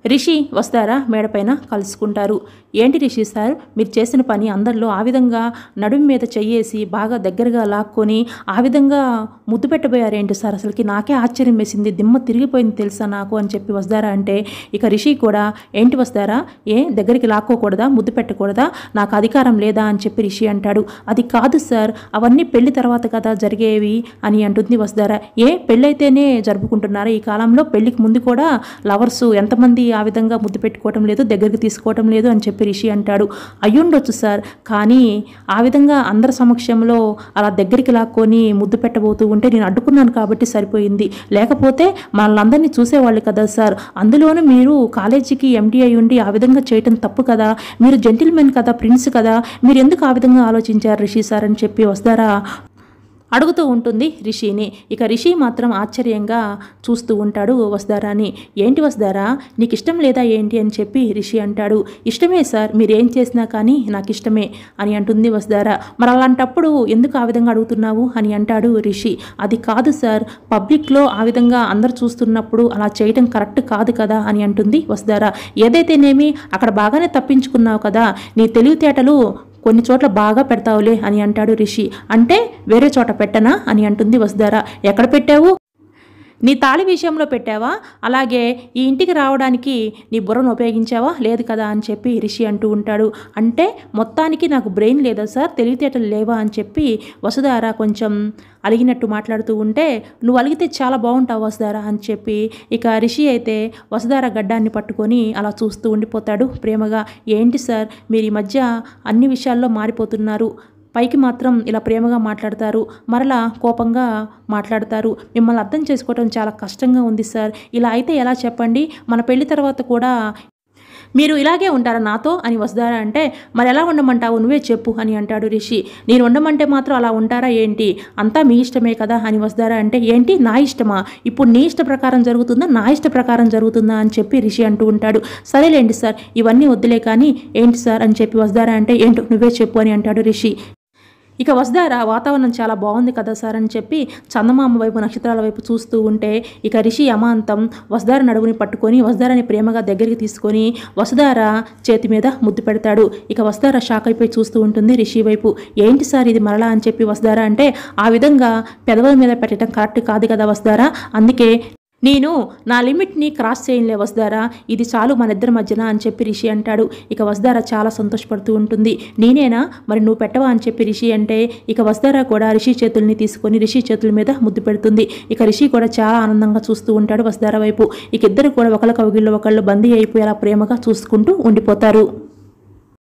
రిషి వస్తారా మేడపైన కలుసుకుంటారు ఏంటి రిషి సార్ మీరు చేసిన పని అందరిలో ఆ విధంగా నడుము మీద చెయ్యేసి బాగా దగ్గరగా లాక్కొని ఆ విధంగా ముద్దు పెట్టబోయారేంటి సార్ అసలుకి నాకే ఆశ్చర్యం వేసింది దిమ్మ తిరిగిపోయింది తెలుసా నాకు అని చెప్పి వస్తారా అంటే ఇక రిషి కూడా ఏంటి వస్తారా ఏ దగ్గరికి లాక్కోకూడదా ముద్దు పెట్టకూడదా నాకు అధికారం లేదా అని చెప్పి రిషి అంటాడు అది కాదు సార్ అవన్నీ పెళ్లి తర్వాత కదా జరిగేవి అని అంటుంది వస్తారా ఏ పెళ్ళైతేనే జరుపుకుంటున్నారా ఈ కాలంలో పెళ్లికి ముందు కూడా లవర్స్ ఎంతమంది ఆ విధంగా ముద్దు పెట్టుకోవటం లేదు దగ్గరికి తీసుకోవటం లేదు అని చెప్పి రిషి అంటాడు అయ్యుండొచ్చు సార్ కానీ ఆ విధంగా అందరి సమక్షంలో అలా దగ్గరికి లాక్కొని ముద్దు పెట్టబోతూ ఉంటే నేను అడ్డుకున్నాను కాబట్టి సరిపోయింది లేకపోతే మనల్ని చూసేవాళ్ళు కదా సార్ అందులోనూ మీరు కాలేజీకి ఎండి అయి ఉండి ఆ విధంగా చేయటం తప్పు కదా మీరు జెంటిల్మెన్ కదా ప్రిన్స్ కదా మీరు ఎందుకు ఆ విధంగా ఆలోచించారు రిషి సార్ అని చెప్పి వస్తారా అడుగుతూ ఉంటుంది రిషిని ఇక రిషి మాత్రం ఆశ్చర్యంగా చూస్తూ ఉంటాడు వసుధారాని ఏంటి వసుధారా నీకు ఇష్టం లేదా ఏంటి అని చెప్పి రిషి అంటాడు ఇష్టమే సార్ మీరు ఏం చేసినా కానీ నాకు ఇష్టమే అని అంటుంది వసుధార మరి అలాంటప్పుడు ఎందుకు ఆ విధంగా అడుగుతున్నావు అని అంటాడు రిషి అది కాదు సార్ పబ్లిక్లో ఆ విధంగా అందరు చూస్తున్నప్పుడు అలా చేయటం కరెక్ట్ కాదు కదా అని అంటుంది వసుధార ఏదైతేనేమి అక్కడ బాగానే తప్పించుకున్నావు కదా నీ తెలివితేటలు కొన్ని చోట్ల బాగా పెడతావులే అని అంటాడు రిషి అంటే వేరే చోట పెట్టనా అని అంటుంది వసుధార ఎక్కడ పెట్టావు నీ తాళి విషయంలో పెట్టావా అలాగే ఈ ఇంటికి రావడానికి నీ బుర్రను ఉపయోగించావా లేదు కదా అని చెప్పి రిషి అంటూ ఉంటాడు అంటే మొత్తానికి నాకు బ్రెయిన్ లేదా సార్ తెలివితేటలు లేవా అని చెప్పి వసుధార కొంచెం అలిగినట్టు మాట్లాడుతూ ఉంటే నువ్వు అలిగితే చాలా బాగుంటావు వసుధార అని చెప్పి ఇక రిషి అయితే వసుధార గడ్డాన్ని పట్టుకొని అలా చూస్తూ ఉండిపోతాడు ప్రేమగా ఏంటి సార్ మీరు ఈ మధ్య అన్ని విషయాల్లో మారిపోతున్నారు పైకి మాత్రం ఇలా ప్రేమగా మాట్లాడతారు మరలా కోపంగా మాట్లాడతారు మిమ్మల్ని అర్థం చేసుకోవడం చాలా కష్టంగా ఉంది సార్ ఇలా అయితే ఎలా చెప్పండి మన పెళ్లి తర్వాత కూడా మీరు ఇలాగే ఉంటారా నాతో అని వస్తారా అంటే మరి ఎలా ఉండమంటావు నువ్వే చెప్పు అని అంటాడు రిషి నేను ఉండమంటే మాత్రం అలా ఉంటారా ఏంటి అంతా మీ ఇష్టమే కదా అని వస్తారా అంటే ఏంటి నా ఇష్టమా ఇప్పుడు నీ ఇష్ట ప్రకారం జరుగుతుందా నా ఇష్ట ప్రకారం జరుగుతుందా అని చెప్పి రిషి అంటూ ఉంటాడు సరేలేండి సార్ ఇవన్నీ వద్దులే కానీ ఏంటి సార్ అని చెప్పి వస్తారా అంటే ఏంటో నువ్వే చెప్పు అని అంటాడు రిషి ఇక వసుధార వాతావరణం చాలా బాగుంది కదా సార్ అని చెప్పి చందమామ వైపు నక్షత్రాల వైపు చూస్తూ ఉంటే ఇక రిషి అమాంతం వసుధార నడుముని పట్టుకొని వసుధారని ప్రేమగా దగ్గరికి తీసుకొని వసుధార చేతి మీద ముద్దు పెడతాడు ఇక వసుధార షాక్ అయిపోయి చూస్తూ ఉంటుంది రిషి వైపు ఏంటి సార్ ఇది మరలా అని చెప్పి వసుధార అంటే ఆ విధంగా పెదవుల మీద పెట్టడం కరెక్ట్ కాదు కదా వసుధార అందుకే నేను నా లిమిట్ని క్రాస్ చేయలే వసుధారా ఇది చాలు మన ఇద్దరి మధ్యన అని చెప్పి రిషి అంటాడు ఇక వసుధార చాలా సంతోషపడుతూ ఉంటుంది నేనేనా మరి నువ్వు పెట్టవా అని చెప్పి రిషి అంటే ఇక వసుధార కూడా రిషి చేతుల్ని తీసుకొని రిషి చేతుల మీద ముద్దు పెడుతుంది ఇక రిషి కూడా చాలా ఆనందంగా చూస్తూ ఉంటాడు వసుధార వైపు ఇక ఇద్దరు కూడా ఒకళ్ళ కవిగిల్లో ఒకళ్ళు బందీ అయిపోయేలా ప్రేమగా చూసుకుంటూ ఉండిపోతారు